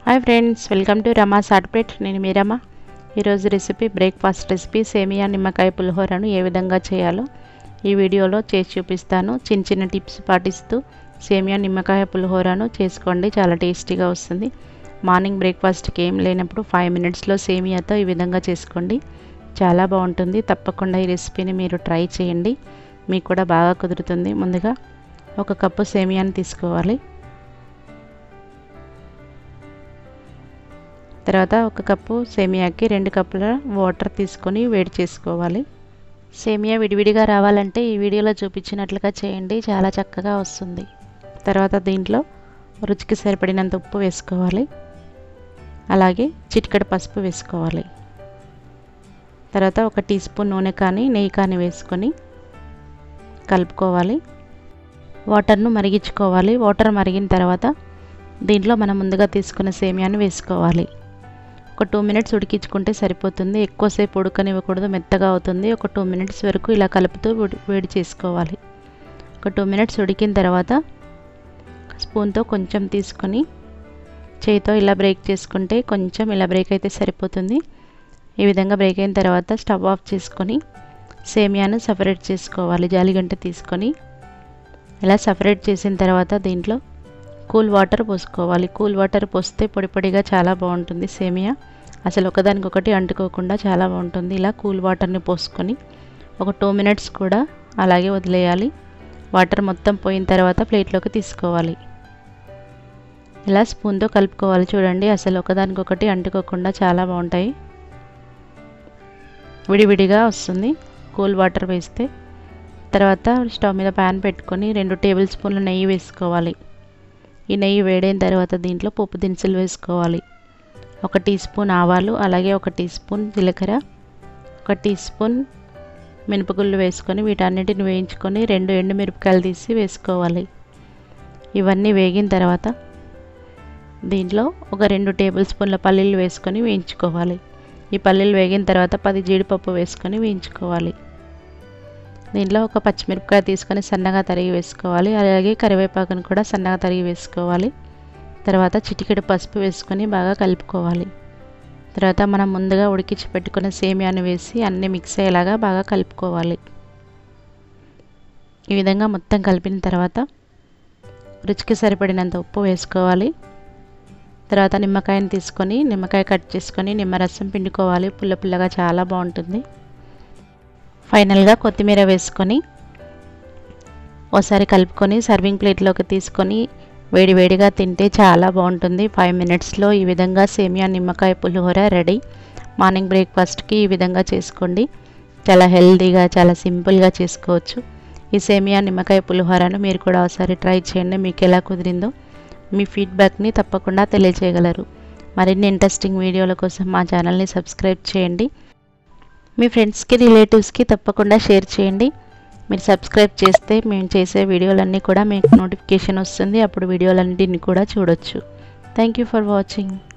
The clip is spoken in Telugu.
hi friends welcome to Rama సాట్పేట్ నేను మీ రమ ఈరోజు రెసిపీ బ్రేక్ఫాస్ట్ రెసిపీ సేమియా నిమ్మకాయ పులిహోరను ఏ విధంగా చేయాలో ఈ వీడియోలో చేసి చూపిస్తాను చిన్న చిన్న టిప్స్ పాటిస్తూ సేమియా నిమ్మకాయ పులిహోరను చేసుకోండి చాలా టేస్టీగా వస్తుంది మార్నింగ్ బ్రేక్ఫాస్ట్కి ఏం లేనప్పుడు ఫైవ్ మినిట్స్లో సేమియాతో ఈ విధంగా చేసుకోండి చాలా బాగుంటుంది తప్పకుండా ఈ రెసిపీని మీరు ట్రై చేయండి మీకు కూడా బాగా కుదురుతుంది ముందుగా ఒక కప్పు సేమియాని తీసుకోవాలి తర్వాత ఒక కప్పు సేమియాకి రెండు కప్పుల వాటర్ తీసుకొని వేడి చేసుకోవాలి సేమియా విడివిడిగా రావాలంటే ఈ వీడియోలో చూపించినట్లుగా చేయండి చాలా చక్కగా వస్తుంది తర్వాత దీంట్లో రుచికి సరిపడినంత ఉప్పు వేసుకోవాలి అలాగే చిటికెడు పసుపు వేసుకోవాలి తర్వాత ఒక టీ స్పూన్ నూనె కానీ నెయ్యి కానీ వేసుకొని కలుపుకోవాలి వాటర్ను మరిగించుకోవాలి వాటర్ మరిగిన తర్వాత దీంట్లో మనం ముందుగా తీసుకున్న సేమియాను వేసుకోవాలి ఒక టూ మినిట్స్ ఉడికించుకుంటే సరిపోతుంది ఎక్కువసేపు ఉడకనివ్వకూడదు మెత్తగా అవుతుంది ఒక టూ మినిట్స్ వరకు ఇలా కలుపుతూ వేడి చేసుకోవాలి ఒక టూ మినిట్స్ ఉడికిన తర్వాత స్పూన్తో కొంచెం తీసుకొని చేయితో ఇలా బ్రేక్ చేసుకుంటే కొంచెం ఇలా బ్రేక్ అయితే సరిపోతుంది ఈ విధంగా బ్రేక్ అయిన తర్వాత స్టవ్ ఆఫ్ చేసుకొని సేమియాను సపరేట్ చేసుకోవాలి జాలిగంట తీసుకొని ఇలా సపరేట్ చేసిన తర్వాత దీంట్లో కూల్ వాటర్ పోసుకోవాలి కూల్ వాటర్ పోస్తే పొడి పొడిగా చాలా బాగుంటుంది సేమియా అసలు ఒకదానికొకటి అంటుకోకుండా చాలా బాగుంటుంది ఇలా కూల్ వాటర్ని పోసుకొని ఒక టూ మినిట్స్ కూడా అలాగే వదిలేయాలి వాటర్ మొత్తం పోయిన తర్వాత ప్లేట్లోకి తీసుకోవాలి ఇలా స్పూన్తో కలుపుకోవాలి చూడండి అసలు ఒకదానికొకటి అంటుకోకుండా చాలా బాగుంటాయి విడివిడిగా వస్తుంది కూల్ వాటర్ వేస్తే తర్వాత స్టవ్ మీద ప్యాన్ పెట్టుకొని రెండు టేబుల్ స్పూన్ల నెయ్యి వేసుకోవాలి ఈ నెయ్యి వేడైన తర్వాత దీంట్లో పప్పు దినుసులు వేసుకోవాలి ఒక టీ స్పూన్ ఆవాలు అలాగే ఒక టీ స్పూన్ జీలకర్ర ఒక టీ స్పూన్ మినపగుళ్ళు వేసుకొని వీటన్నిటిని వేయించుకొని రెండు ఎండు మిరపకాయలు తీసి వేసుకోవాలి ఇవన్నీ వేగిన తర్వాత దీంట్లో ఒక రెండు టేబుల్ స్పూన్ల పల్లీలు వేసుకొని వేయించుకోవాలి ఈ పల్లీలు వేగిన తర్వాత పది జీడిపప్పు వేసుకొని వేయించుకోవాలి దీంట్లో ఒక పచ్చిమిరపకాయ తీసుకొని సన్నగా తరిగి వేసుకోవాలి అలాగే కరివేపాకును కూడా సన్నగా తరిగి వేసుకోవాలి తర్వాత చిటికెడు పసుపు వేసుకొని బాగా కలుపుకోవాలి తర్వాత మనం ముందుగా ఉడికించి పెట్టుకున్న సేమియాను వేసి అన్నీ మిక్స్ అయ్యేలాగా బాగా కలుపుకోవాలి ఈ విధంగా మొత్తం కలిపిన తర్వాత రుచికి సరిపడినంత ఉప్పు వేసుకోవాలి తర్వాత నిమ్మకాయని తీసుకొని నిమ్మకాయ కట్ చేసుకొని నిమ్మరసం పిండుకోవాలి పుల్ల పుల్లగా చాలా బాగుంటుంది ఫైనల్గా కొత్తిమీర వేసుకొని ఓసారి కలుపుకొని సర్వింగ్ ప్లేట్లోకి తీసుకొని వేడి వేడిగా తింటే చాలా బాగుంటుంది ఫైవ్ మినిట్స్లో ఈ విధంగా సేమియా నిమ్మకాయ పులిహోర రెడీ మార్నింగ్ బ్రేక్ఫాస్ట్కి ఈ విధంగా చేసుకోండి చాలా హెల్తీగా చాలా సింపుల్గా చేసుకోవచ్చు ఈ సేమియా నిమ్మకాయ పులిహోరను మీరు కూడా ఒకసారి ట్రై చేయండి మీకు ఎలా కుదిరిందో మీ ఫీడ్బ్యాక్ని తప్పకుండా తెలియజేయగలరు మరిన్ని ఇంట్రెస్టింగ్ వీడియోల కోసం మా ఛానల్ని సబ్స్క్రైబ్ చేయండి మీ ఫ్రెండ్స్కి రిలేటివ్స్కి తప్పకుండా షేర్ చేయండి మీరు సబ్స్క్రైబ్ చేస్తే మేము చేసే వీడియోలన్నీ కూడా మీకు నోటిఫికేషన్ వస్తుంది అప్పుడు వీడియోలన్నింటిని కూడా చూడొచ్చు థ్యాంక్ యూ ఫర్ వాచింగ్